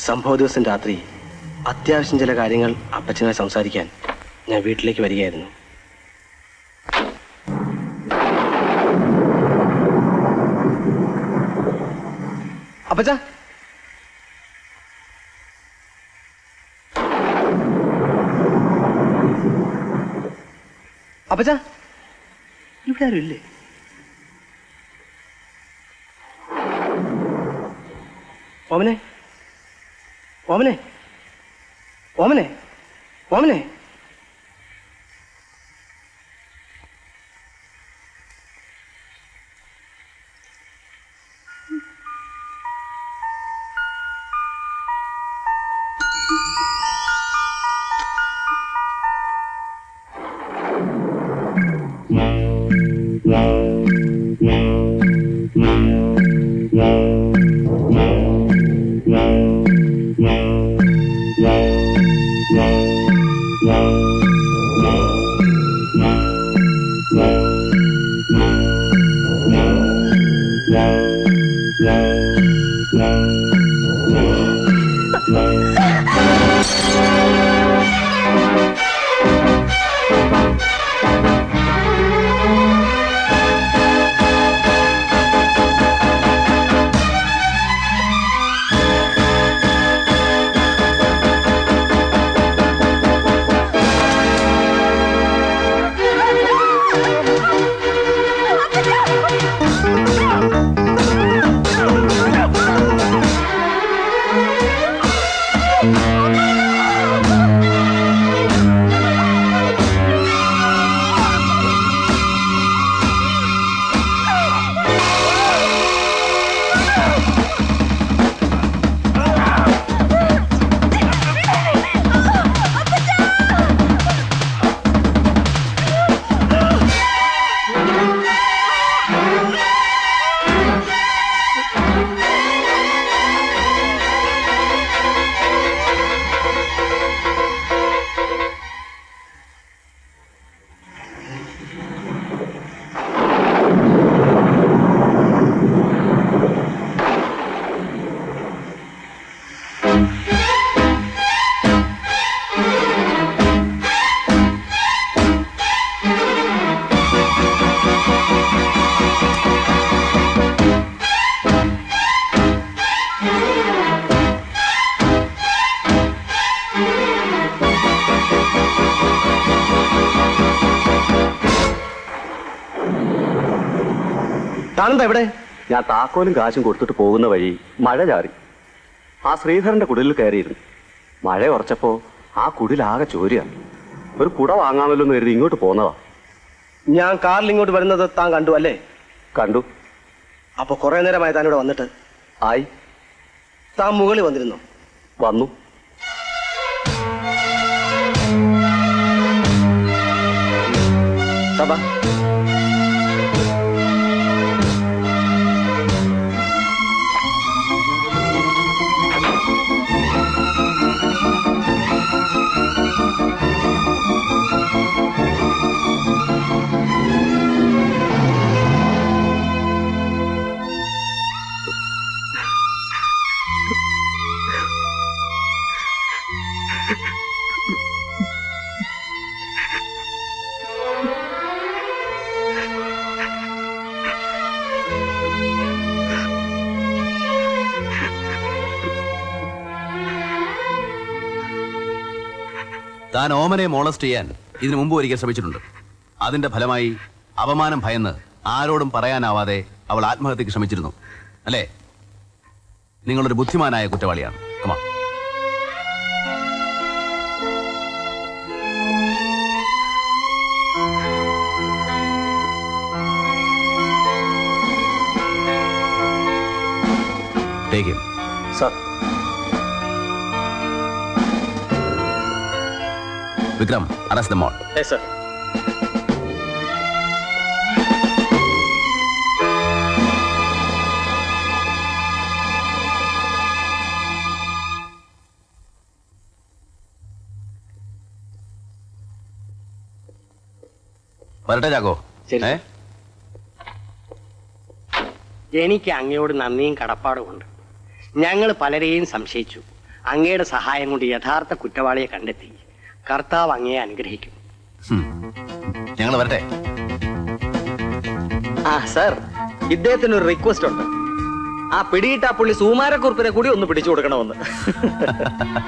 സംഭവ ദിവസം രാത്രി അത്യാവശ്യം ചില കാര്യങ്ങൾ അപ്പച്ചനെ സംസാരിക്കാൻ ഞാൻ വീട്ടിലേക്ക് വരികയായിരുന്നു അപ്പച്ച അപ്പച്ച ഇവിടെ ആരും ഇല്ലേ ഓമനെ ഓമനെ ഓമനെ ഓമനെ താനെന്താ ഇവിടെ ഞാൻ താക്കോലും കാശും കൊടുത്തിട്ട് പോകുന്ന വഴി മഴ ചാറി ആ ശ്രീധരന്റെ കുടിലിൽ കയറിയിരുന്നു മഴ ഉറച്ചപ്പോ ആ കുടിലാകെ ചോരിയാണ് ഒരു കുട വാങ്ങാമല്ലോ എന്ന് കരുതി ഇങ്ങോട്ട് പോന്നതാ ഞാൻ കാറിൽ ഇങ്ങോട്ട് വരുന്നത് താൻ കണ്ടു അല്ലേ കണ്ടു അപ്പൊ കുറെ നേരമായി താൻ ഇവിടെ വന്നിട്ട് ആയി താൻ മുകളിൽ വന്നിരുന്നു വന്നു സഭ താൻ ഓമനെ മോളസ്റ്റ് ചെയ്യാൻ ഇതിനു മുമ്പ് ഒരിക്കൽ ശ്രമിച്ചിട്ടുണ്ട് അതിന്റെ ഫലമായി അപമാനം ഭയന്ന് ആരോടും പറയാനാവാതെ അവൾ ആത്മഹത്യക്ക് ശ്രമിച്ചിരുന്നു അല്ലേ നിങ്ങളൊരു ബുദ്ധിമാനായ കുറ്റവാളിയാണ് കമാ Take him. Sir Vikram arrest them all. Sir വരട്ടെ ചാക്കോ ശരി. ഏ എനിക്ക് അങ്ങയോട് നന്ദിയും കടപ്പാടുമുണ്ട് ഞങ്ങൾ പലരെയും സംശയിച്ചു അങ്ങയുടെ സഹായം കൊണ്ട് യഥാർത്ഥ കുറ്റവാളിയെ കണ്ടെത്തി കർത്താവ് അങ്ങയെ അനുഗ്രഹിക്കും ഞങ്ങൾ വരട്ടെ ആ സർ ഇദ്ദേഹത്തിന് ഒരു റിക്വസ്റ്റ് ഉണ്ട് ആ പിടിയിട്ട ആ പുള്ളി സുമാരക്കുറിപ്പിനെ കൂടി ഒന്ന് പിടിച്ചു കൊടുക്കണമെന്ന്